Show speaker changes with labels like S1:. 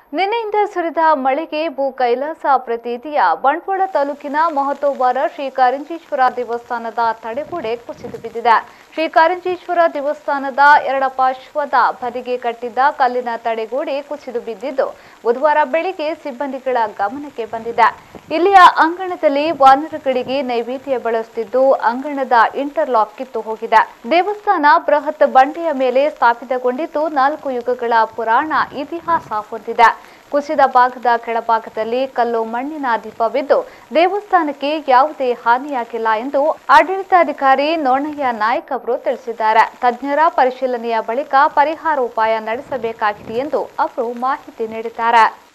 S1: ನಿನ್ನೆಯಿಂದ ಸುರಿದ ಮಳೆಗೆ ಭೂ ಕೈಲಾಸ ಪ್ರತೀತಿಯ ಬಂಟ್ವಾಳ ತಾಲೂಕಿನ ಮಹತೋಬಾರ ಶ್ರೀ ಕಾರಂಜೀಶ್ವರ ದೇವಸ್ಥಾನದ ತಡೆಗೋಡೆ ಕುಸಿದು ಬಿದ್ದಿದೆ ಶ್ರೀ ಕಾರಂಜೀಶ್ವರ ದೇವಸ್ಥಾನದ ಎರಡಪಾರ್ಶ್ವದ ಬದಿಗೆ ಕಟ್ಟಿದ್ದ ಕಲ್ಲಿನ ತಡೆಗೋಡೆ ಕುಸಿದು ಬಿದ್ದಿದ್ದು ಬುಧವಾರ ಬೆಳಿಗ್ಗೆ ಸಿಬ್ಬಂದಿಗಳ ಗಮನಕ್ಕೆ ಬಂದಿದೆ ಇಲ್ಲಿಯ ಅಂಗಣದಲ್ಲಿ ವಾನರಗಳಿಗೆ ನೈವೇದ್ಯ ಬಳಸುತ್ತಿದ್ದು ಅಂಗಣದ ಇಂಟರ್ಲಾಕ್ ಕಿತ್ತು ಹೋಗಿದೆ ದೇವಸ್ಥಾನ ಬೃಹತ್ ಬಂಡೆಯ ಮೇಲೆ ಸ್ಥಾಪಿತಗೊಂಡಿದ್ದು ನಾಲ್ಕು ಯುಗಗಳ ಪುರಾಣ ಇತಿಹಾಸ ಹೊಂದಿದೆ ಕುಸಿದ ಭಾಗದ ಕೆಳಭಾಗದಲ್ಲಿ ಕಲ್ಲು ಮಣ್ಣಿನ ದೀಪವಿದ್ದು ದೇವಸ್ಥಾನಕ್ಕೆ ಯಾವುದೇ ಹಾನಿಯಾಗಿಲ್ಲ ಎಂದು ಆಡಳಿತಾಧಿಕಾರಿ ನೋಣಯ್ಯ ನಾಯ್ಕ್ ಅವರು ತಿಳಿಸಿದ್ದಾರೆ ತಜ್ಞರ ಪರಿಶೀಲನೆಯ ಬಳಿಕ ಪರಿಹಾರೋಪಾಯ ನಡೆಸಬೇಕಾಗಿದೆ ಎಂದು ಅವರು ಮಾಹಿತಿ ನೀಡಿದ್ದಾರೆ